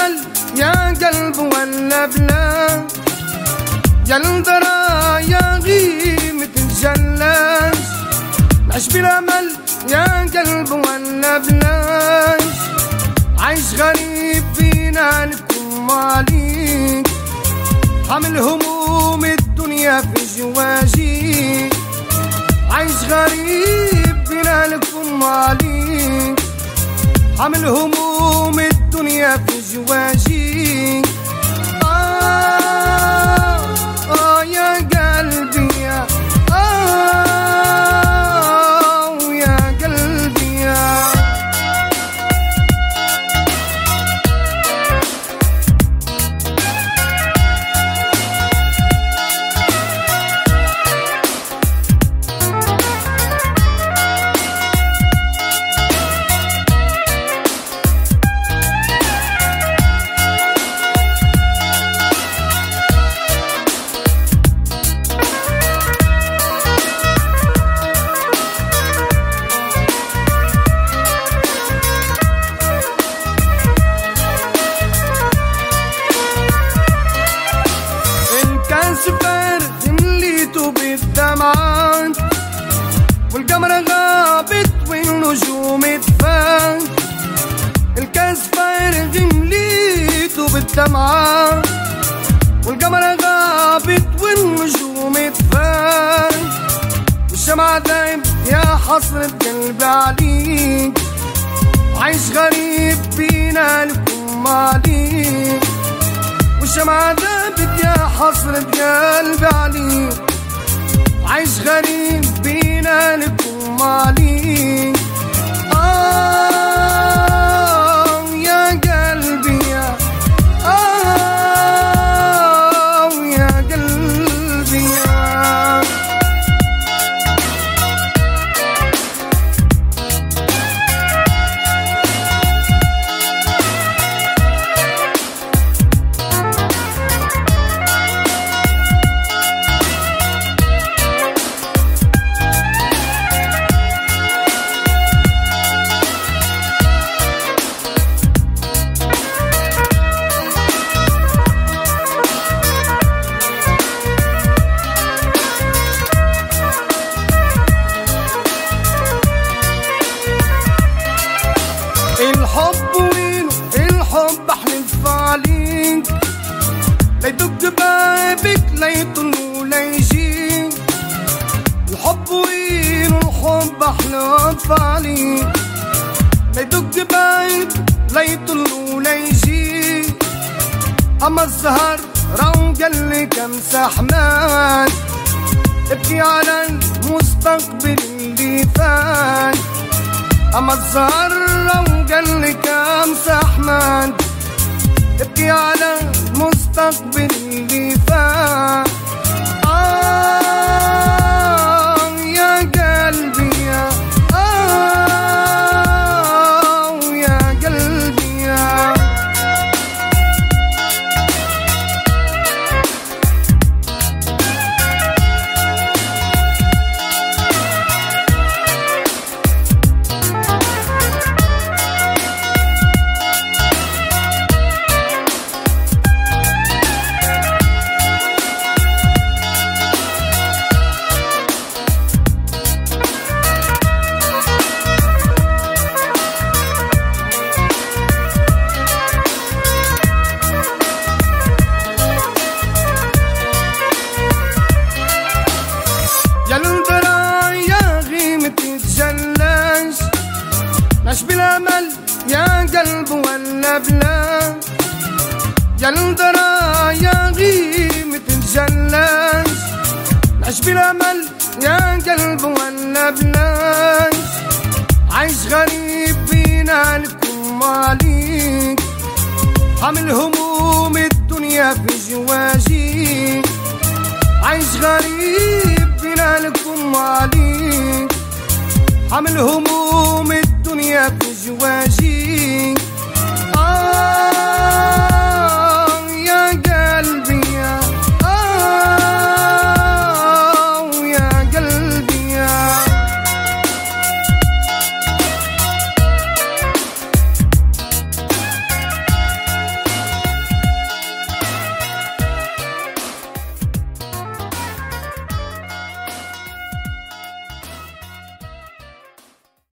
امل يا قلب ولا بلا يا الانظرا يا غيمة الجلاش نعيش بالامل يا قلب ولا بلاش عايش غريب فينا لكم ماليك حمل هموم الدنيا في جواجي عايش غريب فينا لكم ماليك حمل هموم الدنيا في جواجي آه آه يا قلبي يا آه يا قلبي يا إن كان سفر مليته بالدمعات والقمر غابت والنجوم اتفات الكاس فارغ مليته بالدمعات والقمر غابت والنجوم اتفات والشمعة ذايب يا حسرة قلبي عليك عايش غريب بينا لكم عليك والشمعة ذابت يا حسرة قلبي عليك عايش غريب بينا لكم عليك آه يا قلبي يا آه يا قلبي يا الحب وينه الحب احلف عليك لا يدق بابك لا يطل ولا يجي الحب وينه الحب احلف عليك لا يدق بابك لا يطل ولا يجي اما الزهر رو قال لك امسح مات ابكي على المستقبل اللي فات اما الزهر لو قال لك امسح مان ابكي على المستقبل اللي فات آه يا قلبي يا آه يا قلبي يا يا الانظرا يا غيمة تتجلاش نعيش بالامل يا قلب ولا بلا يا الانظرا يا غيمة تتجلاش نعيش بالامل يا قلب ولا بلاش عايش غريب بينا لكم ماليك حامل هموم الدنيا في جواجي عايش غريب بينا لكم عليك حامل هموم الدنيا في جواجي